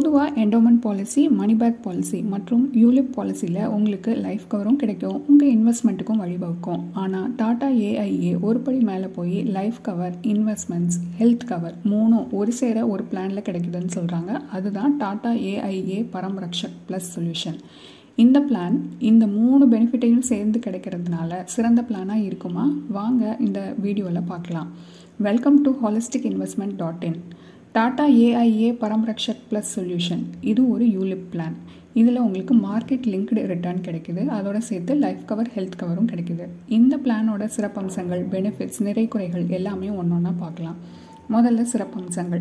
பொதுவாக endowment policy money back policy மற்றும் ULIP பாலிசியில் உங்களுக்கு லைஃப் கவரும் கிடைக்கும் உங்கள் இன்வெஸ்ட்மெண்ட்டுக்கும் வழிவகுக்கும் ஆனால் டாடா ஏஐஏ ஒரு படி மேலே போய் life cover investments health cover மூணும் ஒரு சேர ஒரு பிளானில் கிடைக்குதுன்னு சொல்கிறாங்க அதுதான் Tata AIA Param Rakshak plus solution இந்த பிளான் இந்த மூணு பெனிஃபிட்டையும் சேர்ந்து கிடைக்கிறதுனால சிறந்த பிளானாக இருக்குமா வாங்க இந்த வீடியோவில் பார்க்கலாம் welcome to holistic investment dot in Tata AIA Paramrakshak plus solution இது ஒரு யூலிப் பிளான் இதில் உங்களுக்கு மார்க்கெட் லிங்க்டு ரிட்டர்ன் கிடைக்குது அதோட சேர்த்து லைஃப் கவர் ஹெல்த் கவரும் கிடைக்குது இந்த பிளானோட சிறப்பம்சங்கள் பெனிஃபிட்ஸ் நிறை குறைகள் எல்லாமே ஒன்று ஒன்றா பார்க்கலாம் முதல்ல சிறப்பம்சங்கள்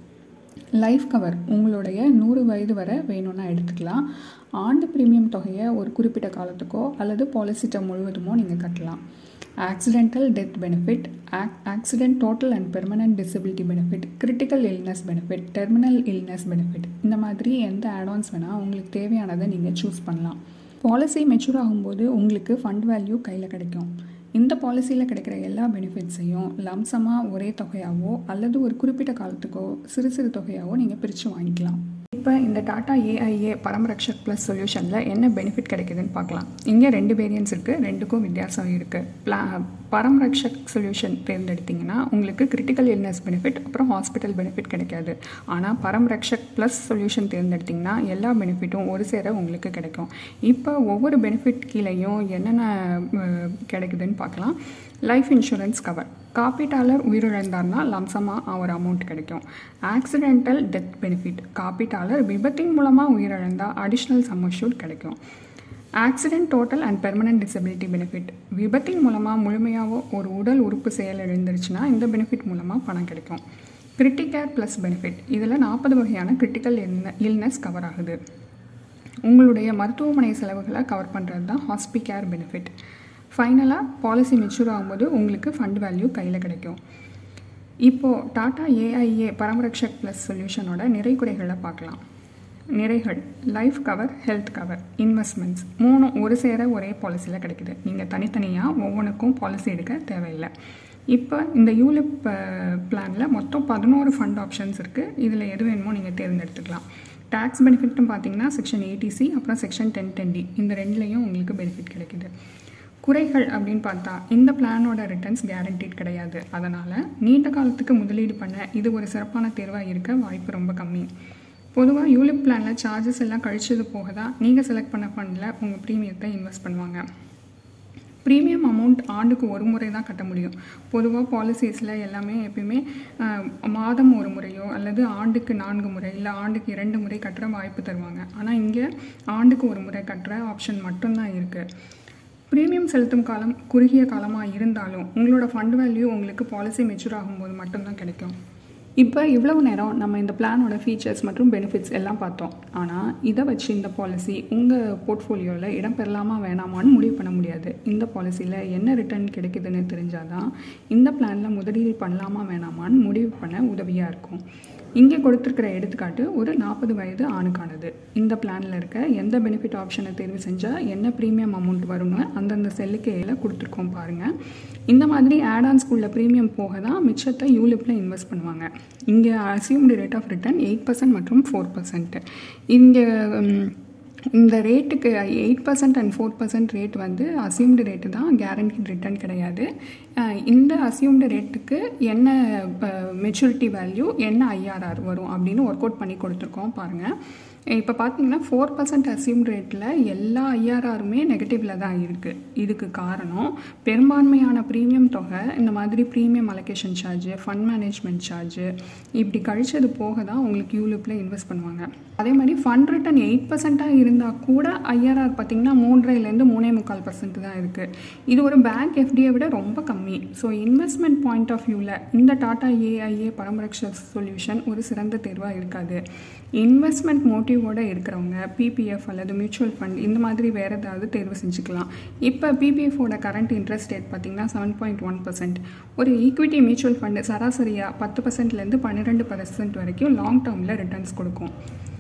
லைஃப் கவர் உங்களுடைய நூறு வயது வரை வேணும்னா எடுத்துக்கலாம் ஆண்டு பிரீமியம் தொகையை ஒரு குறிப்பிட்ட காலத்துக்கோ அல்லது பாலிசி டேர்ம் முழுவதுமோ நீங்கள் கட்டலாம் accidental death benefit accident total and permanent disability benefit critical illness benefit terminal illness benefit இந்த மாதிரி எந்த ஆடான்ஸ் வேணால் உங்களுக்கு தேவையானதை நீங்கள் சூஸ் பண்ணலாம் பாலிசி மெச்சூர் ஆகும்போது உங்களுக்கு ஃபண்ட் வேல்யூ கையில் கிடைக்கும் இந்த பாலிசியில் கிடைக்கிற எல்லா பெனிஃபிட்ஸையும் லம்சமாக ஒரே தொகையாவோ அல்லது ஒரு குறிப்பிட்ட காலத்துக்கோ சிறு சிறு தொகையாவோ நீங்கள் பிரித்து வாங்கிக்கலாம் இப்போ இந்த டாடா ஏஐஏ பரமரக்ஷக் ப்ளஸ் சொல்யூஷனில் என்ன பெனிஃபிட் கிடைக்குதுன்னு பார்க்கலாம் இங்கே ரெண்டு வேரியன்ஸ் இருக்குது ரெண்டுக்கும் வித்தியாசம் இருக்குது பிளா பரமரக்ஷக் சொல்யூஷன் தேர்ந்தெடுத்திங்கன்னா உங்களுக்கு கிரிட்டிக்கல் இல்னஸ் பெனிஃபிட் அப்புறம் ஹாஸ்பிட்டல் பெனிஃபிட் கிடைக்காது ஆனால் பரமரக்ஷக் ப்ளஸ் சொல்யூஷன் தேர்ந்தெடுத்திங்கன்னா எல்லா பெனிஃபிட்டும் ஒரு சேர உங்களுக்கு கிடைக்கும் இப்போ ஒவ்வொரு பெனிஃபிட் கீழேயும் என்னென்ன கிடைக்குதுன்னு பார்க்கலாம் லைஃப் இன்சூரன்ஸ் கவர் காப்பீட்டாளர் உயிரிழந்தார்னா லம்சமாக ஒரு அமௌண்ட் கிடைக்கும் ஆக்சிடென்டல் டெத் பெனிஃபிட் காப்பீட்டாளர் விபத்தின் மூலமாக உயிரிழந்தால் அடிஷ்னல் சம்மர்ஷூட் கிடைக்கும் accident total and permanent disability benefit விபத்தின் மூலமாக முழுமையாகவோ ஒரு உடல் உறுப்பு செயல் எழுந்துருச்சுன்னா இந்த பெனிஃபிட் மூலமாக பணம் கிடைக்கும் கிரிட்டிகேர் ப்ளஸ் பெனிஃபிட் இதில் நாற்பது வகையான கிரிட்டிக்கல் இல்னஸ் கவர் ஆகுது உங்களுடைய மருத்துவமனை செலவுகளை கவர் பண்ணுறது தான் ஹாஸ்பிகேர் பெனிஃபிட் ஃபைனலாக பாலிசி மெச்சூர் ஆகும்போது உங்களுக்கு ஃபண்ட் வேல்யூ கையில் கிடைக்கும் இப்போது டாடா ஏஐஏ பரமரக்ஷக் ப்ளஸ் சொல்யூஷனோட நிறை குறைகளை பார்க்கலாம் நிறைகள் life cover health cover investments மூணு ஒரு சேர ஒரே பாலிசியில் கிடைக்குது நீங்கள் தனித்தனியாக ஒவ்வொன்றுக்கும் பாலிசி எடுக்க தேவையில்லை இப்போ இந்த யூலிப் பிளானில் மொத்தம் பதினோரு ஃபண்ட் ஆப்ஷன்ஸ் இருக்குது இதில் எது வேணுமோ நீங்கள் தேர்ந்தெடுத்துக்கலாம் டேக்ஸ் பெனிஃபிட்னு பார்த்தீங்கன்னா செக்ஷன் ஏடிசி அப்புறம் செக்ஷன் டென் டென் டி இந்த ரெண்டுலேயும் உங்களுக்கு பெனிஃபிட் கிடைக்குது குறைகள் அப்படின்னு பார்த்தா இந்த பிளானோட ரிட்டர்ன்ஸ் கேரண்டீட் கிடையாது அதனால் நீண்ட காலத்துக்கு முதலீடு பண்ண இது ஒரு சிறப்பான தேர்வாக இருக்க வாய்ப்பு ரொம்ப கம்மி பொதுவாக யூலிப் பிளானில் சார்ஜஸ் எல்லாம் கழிச்சது போக தான் நீங்கள் செலக்ட் பண்ண ஃபண்டில் உங்கள் ப்ரீமியத்தை இன்வெஸ்ட் பண்ணுவாங்க ப்ரீமியம் அமௌண்ட் ஆண்டுக்கு ஒரு முறை தான் கட்ட முடியும் பொதுவாக பாலிசிஸில் எல்லாமே எப்பயுமே மாதம் ஒரு முறையோ அல்லது ஆண்டுக்கு நான்கு முறை இல்லை ஆண்டுக்கு இரண்டு முறை கட்டுற வாய்ப்பு தருவாங்க ஆனால் இங்கே ஆண்டுக்கு ஒரு முறை கட்டுற ஆப்ஷன் மட்டும்தான் இருக்குது ப்ரீமியம் செலுத்தும் காலம் குறுகிய காலமாக இருந்தாலும் உங்களோட ஃபண்ட் வேல்யூ உங்களுக்கு பாலிசி மெச்சூர் ஆகும்போது மட்டும்தான் கிடைக்கும் இப்போ இவ்வளவு நேரம் நம்ம இந்த பிளானோட ஃபீச்சர்ஸ் மற்றும் பெனிஃபிட்ஸ் எல்லாம் பார்த்தோம் ஆனால் இதை வச்சு இந்த பாலிசி உங்கள் போர்ட்ஃபோலியோவில் இடம் பெறலாமா வேணாமான்னு முடிவு பண்ண முடியாது இந்த பாலிசியில் என்ன ரிட்டர்ன் கிடைக்குதுன்னு தெரிஞ்சால் தான் இந்த பிளானில் முதலீடு பண்ணலாமா வேணாமான்னு முடிவு பண்ண உதவியாக இருக்கும் இங்கே கொடுத்துருக்கிற எடுத்துக்காட்டு ஒரு நாற்பது வயது ஆணுக்கானது இந்த பிளானில் இருக்க எந்த பெனிஃபிட் ஆப்ஷனை தேர்வு செஞ்சால் என்ன ப்ரீமியம் அமௌண்ட் வரும்னு அந்தந்த செல்லுக்கையில் கொடுத்துருக்கோம் பாருங்கள் இந்த மாதிரி ஆடான் ஸ்கூலில் ப்ரீமியம் போக தான் மிச்சத்தை யூலிப்பில் இன்வெஸ்ட் பண்ணுவாங்க இங்கே assumed rate of return eight percent மற்றும் ஃபோர் பர்சன்ட் இங்கே இந்த ரேட்டுக்கு eight percent and four percent rate வந்து அசியூம்டு ரேட்டு தான் கேரண்டிட் ரிட்டர்ன் கிடையாது இந்த அசியூம்டு ரேட்டுக்கு என்ன மெச்சூரிட்டி வேல்யூ என்ன ஐஆர்ஆர் வரும் அப்படின்னு ஒர்க் அவுட் பண்ணி கொடுத்துருக்கோம் பாருங்கள் இப்போ பார்த்தீங்கன்னா ஃபோர் பர்சன்ட் அசியூம் ரேட்டில் எல்லா ஐஆர்ஆருமே நெகட்டிவில் தான் இருக்குது இதுக்கு காரணம் பெரும்பான்மையான ப்ரீமியம் தொகை இந்த மாதிரி premium allocation charge fund management charge இப்படி கழிச்சது போக தான் உங்களுக்கு யூலிப்பில் இன்வெஸ்ட் பண்ணுவாங்க அதே மாதிரி ஃபண்ட் ரிட்டர்ன் எயிட் பர்சண்ட்டாக இருந்தால் கூட ஐஆர்ஆர் பார்த்திங்கன்னா மூன்றைலேருந்து மூணே முக்கால் பர்சன்ட் தான் இருக்குது இது ஒரு பேங்க் எஃப்டியை விட ரொம்ப கம்மி ஸோ இன்வெஸ்ட்மெண்ட் பாயிண்ட் ஆஃப் வியூவில் இந்த டாடா ஏஐஏ பரமரக்ஷ சொல்யூஷன் ஒரு சிறந்த தேர்வாக இருக்காது இன்வெஸ்ட்மெண்ட் மோட்டிவோடு இருக்கிறவங்க பிபிஎஃப் அல்லது மியூச்சுவல் ஃபண்ட் இந்த மாதிரி வேறு ஏதாவது தேர்வு செஞ்சுக்கலாம் இப்போ பிபிஎஃபோட கரண்ட் இன்ட்ரெஸ்ட் ரேட் பார்த்திங்கன்னா செவன் பாயிண்ட் ஒன் பர்சன்ட் ஒரு ஈக்விட்டி மியூச்சுவல் ஃபண்டு சராசரியாக பத்து பர்சன்ட்லேருந்து பன்னிரெண்டு பர்சன்ட் வரைக்கும் லாங் டேர்மில் ரிட்டர்ன்ஸ் கொடுக்கும்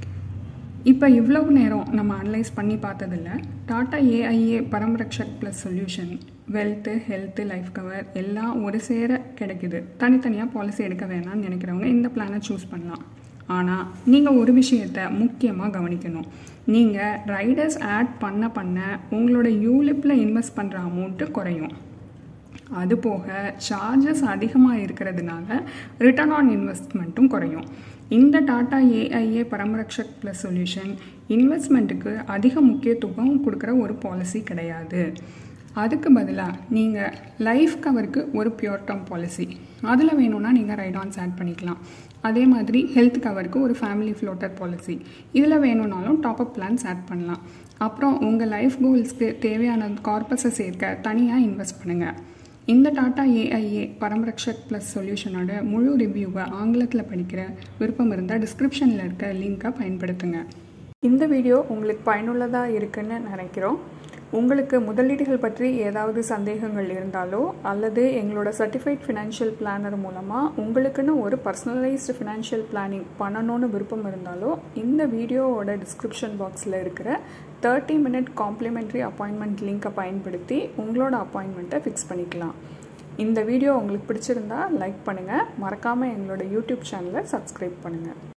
இப்போ இவ்வளவு நேரம் நம்ம அனலைஸ் பண்ணி பார்த்ததில்ல Tata AIA பரமரக்ஷக் plus solution wealth health life cover எல்லாம் ஒரு சேர கிடைக்குது தனித்தனியாக பாலிசி எடுக்க வேணாம்னு நினைக்கிறவங்க இந்த பிளானை சூஸ் பண்ணலாம் ஆனால் நீங்கள் ஒரு விஷயத்தை முக்கியமாக கவனிக்கணும் நீங்கள் ரைடர்ஸ் ஆட் பண்ண பண்ண உங்களோட யூலிப்பில் இன்வெஸ்ட் பண்ணுற அமௌண்ட்டு குறையும் அது போக சார்ஜஸ் அதிகமாக இருக்கிறதுனால ரிட்டர்ன் ஆன் இன்வெஸ்ட்மெண்ட்டும் குறையும் இந்த டாடா ஏஐஏ பரமரக்ஷக் ப்ளஸ் சொல்யூஷன் இன்வெஸ்ட்மெண்ட்டுக்கு அதிக முக்கியத்துவம் கொடுக்குற ஒரு பாலிசி கிடையாது அதுக்கு பதிலாக நீங்கள் லைஃப் கவருக்கு ஒரு பியூர் டேர்ம் பாலிசி அதில் வேணும்னா நீங்கள் ரைட் ஆன்ஸ் ஆட் பண்ணிக்கலாம் அதே மாதிரி ஹெல்த் கவருக்கு ஒரு ஃபேமிலி ஃப்ளோட்டர் பாலிசி இதில் வேணும்னாலும் டாப்அப் பிளான்ஸ் ஆட் பண்ணலாம் அப்புறம் உங்கள் லைஃப் கோல்ஸ்க்கு தேவையான கார்பஸை சேர்க்க தனியாக இன்வெஸ்ட் பண்ணுங்கள் இந்த டாடா ஏஐஏ பரமரக்ஷக் ப்ளஸ் சொல்யூஷனோட முழு ரிவ்யூவை ஆங்கிலத்தில் படிக்கிற விருப்பம் இருந்தால் டிஸ்கிரிப்ஷனில் இருக்க லிங்க்கை பயன்படுத்துங்க இந்த வீடியோ உங்களுக்கு பயனுள்ளதாக இருக்குன்னு நினைக்கிறோம் உங்களுக்கு முதலீடுகள் பற்றி ஏதாவது சந்தேகங்கள் இருந்தாலோ அல்லது எங்களோட சர்டிஃபைட் ஃபினான்ஷியல் பிளானர் மூலமாக உங்களுக்குன்னு ஒரு பர்சனலைஸ்டு ஃபினான்ஷியல் பிளானிங் பண்ணணும்னு விருப்பம் இருந்தாலோ இந்த வீடியோவோட டிஸ்கிரிப்ஷன் பாக்ஸில் இருக்கிற தேர்ட்டி மினிட் காம்ப்ளிமெண்ட்ரி அப்பாயின்மெண்ட் லிங்க்கை பயன்படுத்தி உங்களோட அப்பாயின்மெண்ட்டை ஃபிக்ஸ் பண்ணிக்கலாம் இந்த வீடியோ உங்களுக்கு பிடிச்சிருந்தா லைக் பண்ணுங்கள் மறக்காமல் எங்களோட யூடியூப் சேனலை சப்ஸ்கிரைப் பண்ணுங்கள்